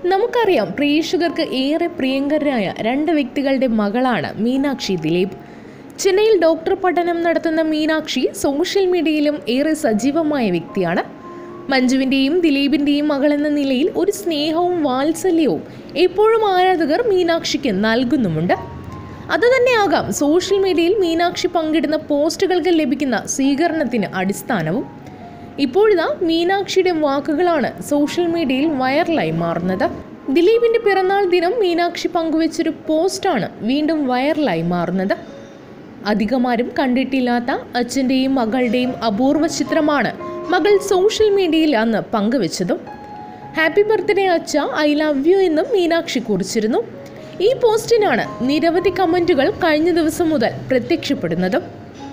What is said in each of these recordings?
നമുക്കറിയാം പ്രേക്ഷകർക്ക് ഏറെ പ്രിയങ്കരായ രണ്ട് വ്യക്തികളുടെ മകളാണ് മീനാക്ഷി ദിലീപ് ചെന്നൈയിൽ ഡോക്ടർ പഠനം നടത്തുന്ന മീനാക്ഷി സോഷ്യൽ മീഡിയയിലും ഏറെ സജീവമായ വ്യക്തിയാണ് മഞ്ജുവിൻ്റെയും ദിലീപിൻ്റെയും മകളെന്ന നിലയിൽ ഒരു സ്നേഹവും വാത്സല്യവും എപ്പോഴും ആരാധകർ മീനാക്ഷിക്ക് നൽകുന്നുമുണ്ട് അതുതന്നെയാകാം സോഷ്യൽ മീഡിയയിൽ മീനാക്ഷി പങ്കിടുന്ന പോസ്റ്റുകൾക്ക് ലഭിക്കുന്ന സ്വീകരണത്തിന് അടിസ്ഥാനവും ഇപ്പോഴിതാ മീനാക്ഷിയുടെ വാക്കുകളാണ് സോഷ്യൽ മീഡിയയിൽ വൈറലായി മാറുന്നത് ദിലീപിന്റെ പിറന്നാൾ ദിനം മീനാക്ഷി പങ്കുവച്ചൊരു പോസ്റ്റാണ് വീണ്ടും വൈറലായി മാറുന്നത് അധികമാരും കണ്ടിട്ടില്ലാത്ത അച്ഛൻ്റെയും മകളുടെയും അപൂർവ ചിത്രമാണ് മകൾ സോഷ്യൽ മീഡിയയിൽ അന്ന് പങ്കുവച്ചതും ഹാപ്പി ബർത്ത്ഡേ അച്ഛ ഐ ലവ് യു എന്നും മീനാക്ഷി കുറിച്ചിരുന്നു ഈ പോസ്റ്റിനാണ് നിരവധി കമൻറ്റുകൾ കഴിഞ്ഞ ദിവസം മുതൽ പ്രത്യക്ഷപ്പെടുന്നതും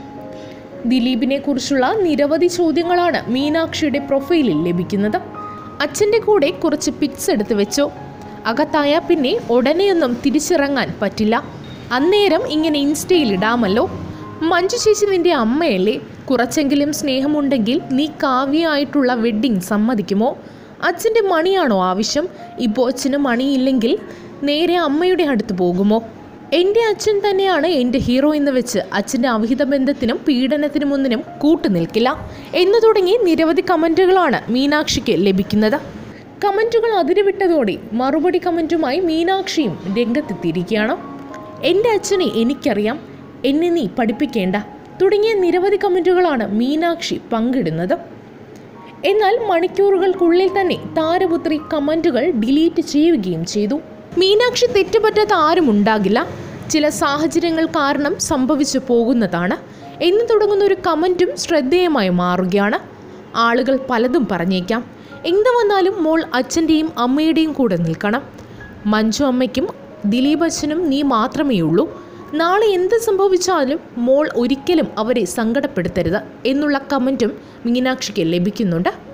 ദിലീപിനെ കുറിച്ചുള്ള നിരവധി ചോദ്യങ്ങളാണ് മീനാക്ഷിയുടെ പ്രൊഫൈലിൽ ലഭിക്കുന്നത് അച്ഛൻ്റെ കൂടെ കുറച്ച് പിക്സ് എടുത്തു വെച്ചോ അകത്തായ പിന്നെ ഉടനെയൊന്നും തിരിച്ചിറങ്ങാൻ പറ്റില്ല അന്നേരം ഇങ്ങനെ ഇൻസ്റ്റയിൽ ഇടാമല്ലോ മഞ്ജു ചേച്ചി നിന്റെ അമ്മയല്ലേ കുറച്ചെങ്കിലും സ്നേഹമുണ്ടെങ്കിൽ നീ കാവ്യമായിട്ടുള്ള വെഡ്ഡിങ് സമ്മതിക്കുമോ അച്ഛൻ്റെ മണിയാണോ ആവശ്യം ഇപ്പോൾ അച്ഛന് മണിയില്ലെങ്കിൽ നേരെ അമ്മയുടെ അടുത്ത് പോകുമോ എൻ്റെ അച്ഛൻ തന്നെയാണ് എൻ്റെ ഹീറോ എന്ന് വെച്ച് അച്ഛൻ്റെ അവിഹിത ബന്ധത്തിനും പീഡനത്തിനും ഒന്നിനും കൂട്ടുനിൽക്കില്ല എന്നു തുടങ്ങി നിരവധി കമൻറ്റുകളാണ് മീനാക്ഷിക്ക് ലഭിക്കുന്നത് കമൻറ്റുകൾ അതിരുവിട്ടതോടെ മറുപടി കമൻറ്റുമായി മീനാക്ഷിയും രംഗത്തെത്തിയിരിക്കുകയാണ് എൻ്റെ അച്ഛനെ എനിക്കറിയാം എന്നെ നീ പഠിപ്പിക്കേണ്ട തുടങ്ങിയ നിരവധി കമൻറ്റുകളാണ് മീനാക്ഷി പങ്കിടുന്നത് എന്നാൽ മണിക്കൂറുകൾക്കുള്ളിൽ തന്നെ താരപുത്രി കമൻറ്റുകൾ ഡിലീറ്റ് ചെയ്യുകയും ചെയ്തു മീനാക്ഷി തെറ്റുപറ്റാത്ത ആരും ഉണ്ടാകില്ല ചില സാഹചര്യങ്ങൾ കാരണം സംഭവിച്ചു പോകുന്നതാണ് എന്ന് തുടങ്ങുന്ന ഒരു കമൻറ്റും ശ്രദ്ധേയമായി മാറുകയാണ് ആളുകൾ പലതും പറഞ്ഞേക്കാം എന്ത് വന്നാലും മോൾ അച്ഛൻ്റെയും അമ്മയുടെയും കൂടെ നിൽക്കണം മഞ്ജു അമ്മയ്ക്കും ദിലീപ് അച്ഛനും നീ മാത്രമേ ഉള്ളൂ നാളെ എന്ത് സംഭവിച്ചാലും മോൾ ഒരിക്കലും അവരെ സങ്കടപ്പെടുത്തരുത് എന്നുള്ള കമൻറ്റും മീനാക്ഷിക്ക് ലഭിക്കുന്നുണ്ട്